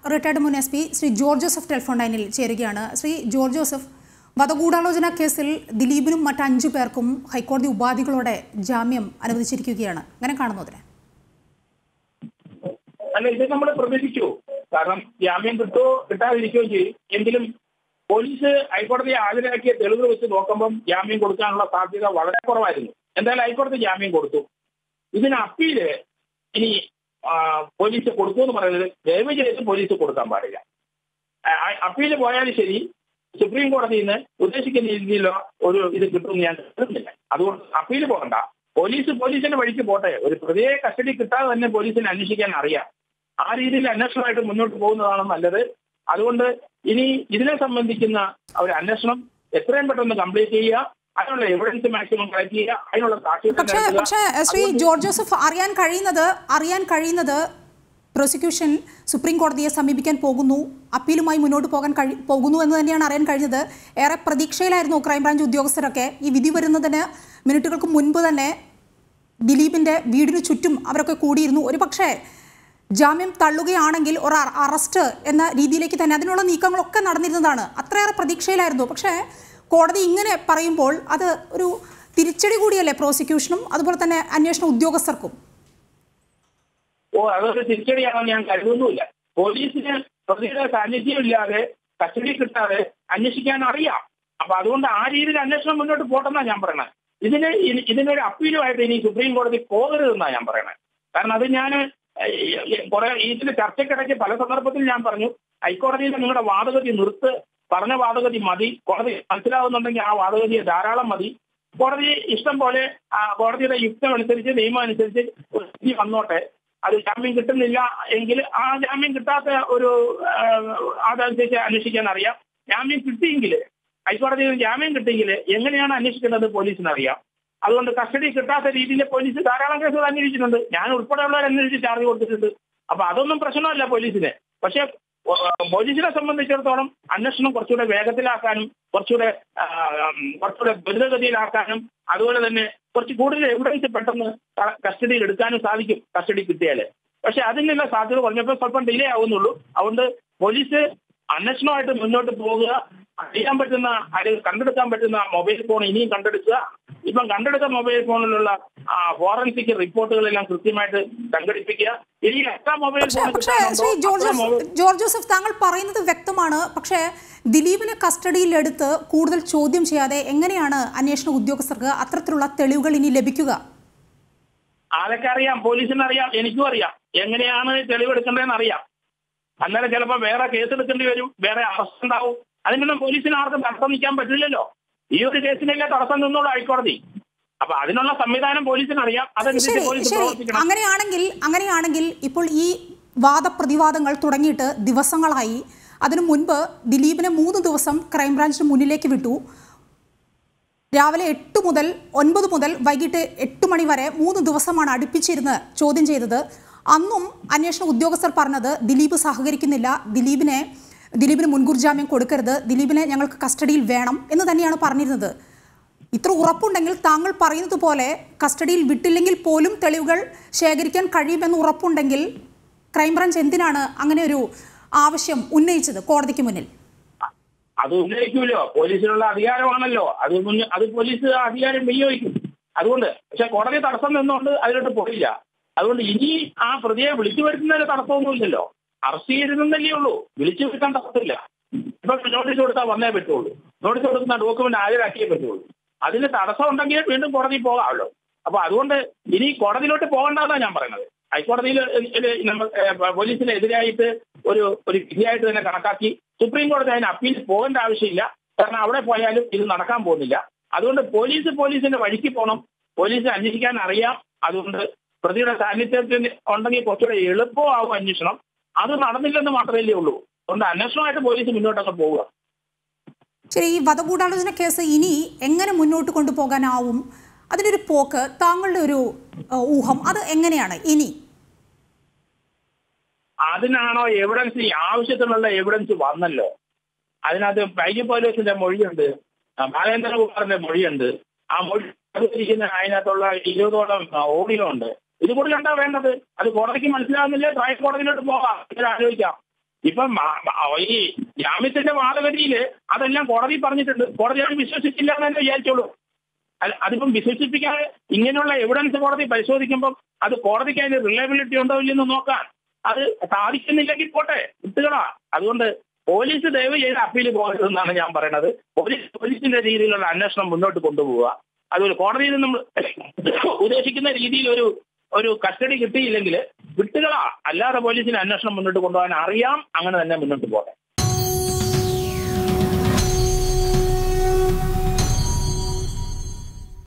Retired മുൻ S P Shri George Joseph telephone ലൈനിൽ ചേരുകയാണ് ശ്രീ ജോർജ് ജോസഫ് വധഗൂഢാലോചന കേസിൽ ദിലീപിനും മറ്റ് അഞ്ചു പേർക്കും ഹൈക്കോടതി ഉപാധികളോടെ ജാമ്യം അനുവദിച്ചിരിക്കുകയാണ് അങ്ങനെ കാണുന്നു അതിനെ അല്ല ഇത് നമ്മൾ പ്രതീക്ഷിച്ചു കാരണം ജാമ്യം കിട്ടുമോ കിട്ടാതിരിക്കുകയോ ചെയ്യും എങ്കിലും പോലീസ് ഹൈക്കോടതിയെ ഹാജരാക്കിയ തെളിവ് വെച്ച് നോക്കുമ്പം ജാമ്യം കൊടുക്കാനുള്ള സാധ്യത വളരെ കുറവായിരുന്നു എന്തായാലും ഹൈക്കോടതി ജാമ്യം കൊടുത്തു ഇതിന് അപ്പീല് ഇനി ആ, പോലീസ് കൊടുത്തു എന്ന് പറയുന്നത് ദയവ് ചെയ്ത് പോലീസ് കൊടുക്കാൻ പാടില്ല ആ, അപ്പീല് പോയാലും ശരി സുപ്രീം കോടതിയിൽ നിന്ന് ഉദ്ദേശിക്കുന്ന രീതിയിലുള്ള ഒരു ഇത് കിട്ടുമെന്ന് ഞാൻ കരുതുന്നില്ല അതുകൊണ്ട് അപ്പീല് പോകണ്ട പോലീസ് പോലീസിന്റെ വഴിക്ക് പോട്ടെ ഒരു പ്രതിയെ കസ്റ്റഡി കിട്ടാതെ തന്നെ പോലീസിന് അന്വേഷിക്കാൻ അറിയാം ആ രീതിയിൽ അന്വേഷണമായിട്ട് മുന്നോട്ട് പോകുന്നതാണ് നല്ലത് അതുകൊണ്ട് ഇനി ഇതിനെ സംബന്ധിക്കുന്ന ഒരു അന്വേഷണം എത്രയും പെട്ടെന്ന് കംപ്ലീറ്റ് ചെയ്യുക അതിനുള്ള എവിഡൻസ് മാക്സിമം കളക്ട് ചെയ്യുക അതിനുള്ള സാക്ഷികൾ പക്ഷേ നിരത്തുക. പക്ഷേ ശ്രീ ജോർജ് ജോസഫ് അറിയാൻ കഴിയുന്നത് അറിയാൻ കഴിയുന്നത് പ്രോസിക്യൂഷൻ സുപ്രീം കോടതിയെ സമീപിക്കാൻ പോകുന്നു അപ്പീലുമായി മുന്നോട്ട് പോകാൻ കഴി പോകുന്നു എന്ന് തന്നെയാണ് അറിയാൻ കഴിഞ്ഞത് ഏറെ പ്രതീക്ഷയിലായിരുന്നു ക്രൈംബ്രാഞ്ച് ഉദ്യോഗസ്ഥരൊക്കെ ഈ വിധി വരുന്നതിന് മിനിറ്റുകൾക്ക് മുൻപ് തന്നെ ദിലീപിന്റെ വീടിന് ചുറ്റും അവരൊക്കെ കൂടിയിരുന്നു ഒരു പക്ഷേ ജാമ്യം തള്ളുകയാണെങ്കിൽ ഒരു അറ- അറസ്റ്റ് എന്ന രീതിയിലേക്ക് തന്നെ അതിനുള്ള നീക്കങ്ങളൊക്കെ നടന്നിരുന്നതാണ് അത്രയേറെ പ്രതീക്ഷയിലായിരുന്നു പക്ഷേ കോടതി ഇങ്ങനെ പറയുമ്പോൾ അത് ഒരു തിരിച്ചടി കൂടിയല്ലേ പ്രോസിക്യൂഷനും അതുപോലെ തന്നെ അന്വേഷണ ഉദ്യോഗസ്ഥർക്കും ഓ അതൊരു തിരിച്ചടിയാണെന്ന് ഞാൻ കരുതുന്നുമില്ല പോലീസിന് പ്രതിയുടെ സാന്നിധ്യം ഇല്ലാതെ കസ്റ്റഡി കിട്ടാതെ അന്വേഷിക്കാൻ അറിയാം അപ്പൊ അതുകൊണ്ട് ആ രീതിയിൽ അന്വേഷണം മുന്നോട്ട് പോട്ടെന്നാ ഞാൻ പറയണത് ഇതിന് ഇനി- ഇതിനൊരു അപ്പീലുമായിട്ട് ഇനി സുപ്രീം കോടതി പോകരുതെന്നാ ഞാൻ പറയണത് കാരണം അത് ഞാൻ കുറെ ഇതിന്റെ ചർച്ചക്കിടയ്ക്ക് പല സന്ദർഭത്തിൽ ഞാൻ പറഞ്ഞു ഹൈക്കോടതിയിൽ നിങ്ങളുടെ വാദഗതി നിർത്ത് പറഞ്ഞ വാദഗതി മതി കോടതി മനസ്സിലാവുന്നുണ്ടെങ്കിൽ ആ വാദഗതി ധാരാളം മതി കോടതി ഇഷ്ടം പോലെ ആ, കോടതിയുടെ യുക്തം അനുസരിച്ച് നിയമം അനുസരിച്ച് ഒരു വിധി വന്നോട്ടെ അത് ജാമ്യം കിട്ടുന്നില്ല എങ്കിൽ ആ ജാമ്യം കിട്ടാത്ത ഒരു ആ, അതനുസരിച്ച് അന്വേഷിക്കാൻ അറിയാം ജാമ്യം കിട്ടിയെങ്കിൽ ഹൈക്കോടതിയിൽ നിന്ന് ജാമ്യം കിട്ടിയെങ്കിൽ എങ്ങനെയാണ് അന്വേഷിക്കുന്നത് പോലീസിന് അറിയാം അതുകൊണ്ട് കസ്റ്റഡി കിട്ടാത്ത രീതിയിൽ പോലീസ് ധാരാളം കേസുകൾ അന്വേഷിച്ചിട്ടുണ്ട് ഞാൻ ഉൾപ്പെടെയുള്ളവർ അന്വേഷിച്ച് ചാർജ് കൊടുത്തിട്ടുണ്ട് അപ്പൊ അതൊന്നും പ്രശ്നമല്ല പോലീസിന് പക്ഷേ ഒ- പോലീസിനെ സംബന്ധിച്ചിടത്തോളം അന്വേഷണം കുറച്ചുകൂടെ വേഗത്തിലാക്കാനും കുറച്ചുകൂടെ ആ, ഉം, കുറച്ചുകൂടെ ദ്രുതഗതിയിലാക്കാനും അതുപോലെ തന്നെ കുറച്ച് കൂടുതൽ എവിഡൻസ് പെട്ടെന്ന് ക- കസ്റ്റഡിയിൽ എടുക്കാനും സാധിക്കും കസ്റ്റഡി കിട്ടിയാല് പക്ഷെ അതിനുള്ള സാധ്യത കുറഞ്ഞപ്പോൾ സ്വല്പം ഡിലേ ആവുന്നുള്ളൂ അതുകൊണ്ട് പോലീസ് അന്വേഷണമായിട്ട് മുന്നോട്ട് പോകുക അറിയാൻ പറ്റുന്ന അല്ലെങ്കിൽ കണ്ടെടുക്കാൻ പറ്റുന്ന മൊബൈൽ ഫോൺ ഇനിയും കണ്ടെടുക്കുക ഇപ്പം കണ്ടെടുത്ത മൊബൈൽ ഫോണിലുള്ള ഫോറൻസിക് റിപ്പോർട്ടുകളെല്ലാം കൃത്യമായിട്ട് സംഘടിപ്പിക്കുക ഇനി എത്ര മൊബൈൽ പക്ഷേ ഫോൺ പക്ഷേ Shri George Joseph George Joseph താങ്കൾ പറയുന്നത് വ്യക്തമാണ് പക്ഷേ ദിലീപിനെ കസ്റ്റഡിയിലെടുത്ത് കൂടുതൽ ചോദ്യം ചെയ്യാതെ എങ്ങനെയാണ് അന്വേഷണ ഉദ്യോഗസ്ഥർക്ക് അത്തരത്തിലുള്ള തെളിവുകൾ ഇനി ലഭിക്കുക അതൊക്കെ അറിയാം പോലീസിന് അറിയാം എനിക്കും അറിയാം എങ്ങനെയാണ് തെളിവെടുക്കേണ്ടതെന്ന് അറിയാം അന്നേരം ചിലപ്പോൾ വേറെ കേസ് എടുക്കേണ്ടി വരും വേറെ അറസ്റ്റ് ഉണ്ടാവും അതിനൊന്നും പോലീസിന് ആർക്കും തടസ്സം നിൽക്കാൻ പറ്റില്ലല്ലോ ഈ ഒരു കേസിനല്ലേ തടസ്സം നിന്നോളൂ ഹൈക്കോടതി അപ്പൊ അതിനുള്ള സംവിധാനം പോലീസിന് അറിയാം അതനുസരിച്ച് ശരി പോലീസ് ശരി പ്രവർത്തിക്കണം അങ്ങനെയാണെങ്കിൽ അങ്ങനെയാണെങ്കിൽ ഇപ്പോൾ ഈ വാദപ്രതിവാദങ്ങൾ തുടങ്ങിയിട്ട് ദിവസങ്ങളായി അതിനു മുൻപ് ദിലീപിനെ മൂന്ന് ദിവസം ക്രൈംബ്രാഞ്ചിന് മുന്നിലേക്ക് വിട്ടു രാവിലെ എട്ട് മുതൽ ഒൻപത് മുതൽ വൈകിട്ട് എട്ട് മണി വരെ മൂന്ന് ദിവസമാണ് അടുപ്പിച്ചിരുന്ന് ചോദ്യം ചെയ്തത് അന്നും അന്വേഷണ ഉദ്യോഗസ്ഥർ പറഞ്ഞത് ദിലീപ് സഹകരിക്കുന്നില്ല ദിലീപിനെ ദിലീപിന് മുൻകൂർ ജാമ്യം കൊടുക്കരുത് ദിലീപിനെ ഞങ്ങൾക്ക് കസ്റ്റഡിയിൽ വേണം എന്ന് തന്നെയാണ് പറഞ്ഞിരുന്നത് ഇത്ര ഉറപ്പുണ്ടെങ്കിൽ താങ്കൾ പറയുന്നത് പോലെ കസ്റ്റഡിയിൽ വിട്ടില്ലെങ്കിൽ പോലും തെളിവുകൾ ശേഖരിക്കാൻ കഴിയുമെന്ന് ഉറപ്പുണ്ടെങ്കിൽ ക്രൈംബ്രാഞ്ച് എന്തിനാണ് അങ്ങനെ ഒരു ആവശ്യം ഉന്നയിച്ചത് കോടതിക്ക് മുന്നിൽ അത് ഉന്നയിക്കുമല്ലോ പോലീസിനുള്ള അധികാരമാണല്ലോ അത് മുന്ന- അത് പോലീസ് ആ അധികാരം വിനിയോഗിക്കും അതുകൊണ്ട് പക്ഷെ കോടതി തടസ്സം നിന്നുകൊണ്ട് അതിലോട്ട് പോയില്ല അതുകൊണ്ട് ഇനി ആ പ്രതിയെ വിളിച്ചു വരുത്തുന്നതിന് തടസ്സമൊന്നുമില്ലല്ലോ അറസ്റ്റ് ചെയ്തിരുന്നല്ലേ ഉള്ളൂ വിളിച്ചു വരുത്താൻ തടസ്സമില്ല ഇപ്പൊ നോട്ടീസ് കൊടുത്താൽ വന്നേ പറ്റുള്ളൂ നോട്ടീസ് കൊടുക്കുന്ന ഡോക്യുമെന്റ് ഹാജരാക്കിയേ പറ്റുള്ളൂ അതിന് തടസ്സം ഉണ്ടെങ്കിൽ വീണ്ടും കോടതി പോകാമല്ലോ അപ്പൊ അതുകൊണ്ട് ഇനി കോടതിയിലോട്ട് പോകണ്ടെന്നാണ് ഞാൻ പറയുന്നത് ഹൈക്കോടതിയിൽ നമ്മൾ പോലീസിനെതിരായിട്ട് ഒരു ഒരു വിധിയായിട്ട് തന്നെ കണക്കാക്കി സുപ്രീം കോടതി അതിന് അപ്പീൽ പോകേണ്ട ആവശ്യമില്ല കാരണം അവിടെ പോയാലും ഇത് നടക്കാൻ പോകുന്നില്ല അതുകൊണ്ട് പോലീസ് പോലീസിന്റെ വഴിക്ക് പോകണം പോലീസ് അന്വേഷിക്കാൻ അറിയാം അതുകൊണ്ട് പ്രതിയുടെ സാന്നിധ്യത്തിന് ഉണ്ടെങ്കിൽ കുറച്ചുകൂടെ എളുപ്പമാവും അന്വേഷണം അത് നടന്നില്ലെന്ന് മാത്രമേ ഉള്ളൂ അതുകൊണ്ട് അന്വേഷണമായിട്ട് പോലീസ് മുന്നോട്ടൊക്കെ പോവുക ശരി ഈ വധഗൂഢാലോചന കേസ് ഇനി എങ്ങനെ മുന്നോട്ട് കൊണ്ടുപോകാനാവും അതിനൊരു പോക്ക് താങ്കളുടെ ഒരു ഏഹ്, ഊഹം അത് എങ്ങനെയാണ് ഇനി അതിനാണോ എവിഡൻസ് ഈ ആവശ്യത്തിനുള്ള എവിഡൻസ് വന്നല്ലോ അതിനകത്ത് വൈകി പോലീസിന്റെ മൊഴിയുണ്ട് ആ, ബാലേന്ദ്രകുമാറിന്റെ മൊഴിയുണ്ട് ആ മൊഴി ഇരിക്കുന്ന അതിനകത്തുള്ള ഇരുപതോളം ഓഡിയോ ഉണ്ട് ഇത് കൂടി കണ്ടാ വേണ്ടത് അത് കോടതിക്ക് മനസ്സിലാവുന്നില്ലേ ട്രയൽ കോടതിയിലോട്ട് പോകാം ഇതിൽ ആലോചിക്കാം ഇപ്പം മ- മ- ഈ ജാമ്യത്തിന്റെ വാദഗതിയിൽ അതെല്ലാം കോടതി പറഞ്ഞിട്ടുണ്ട് കോടതി അത് വിശ്വസിച്ചില്ല എന്ന് തന്നെ വിചാരിച്ചോളൂ അല്ല അതിപ്പം വിശ്വസിപ്പിക്കാതെ ഇങ്ങനെയുള്ള എവിഡൻസ് കോടതി പരിശോധിക്കുമ്പോൾ അത് കോടതിക്ക് അതിന് റിലയബിലിറ്റി ഉണ്ടോ ഇല്ലെന്ന് നോക്കാൻ അത് സാധിക്കുന്നില്ലെങ്കിൽ പോട്ടെ വിട്ടുകളാ അതുകൊണ്ട് പോലീസ് ദയവ് ചെയ്ത് അപ്പീൽ പോകരുതെന്നാണ് ഞാൻ പറയുന്നത് പോലീസ് പോലീസിന്റെ രീതിയിലുള്ള അന്വേഷണം മുന്നോട്ട് കൊണ്ടുപോവുക അതുപോലെ കോടതിയിൽ നമ്മൾ ഉദ്ദേശിക്കുന്ന രീതിയിൽ ഒരു ഒരു കസ്റ്റഡി കിട്ടിയില്ലെങ്കിൽ വിട്ടുകളാ അല്ലാതെ പോലീസിന് അന്വേഷണം മുന്നോട്ട് കൊണ്ടുപോകാൻ അറിയാം അങ്ങനെ തന്നെ മുന്നോട്ട് പോകട്ടെ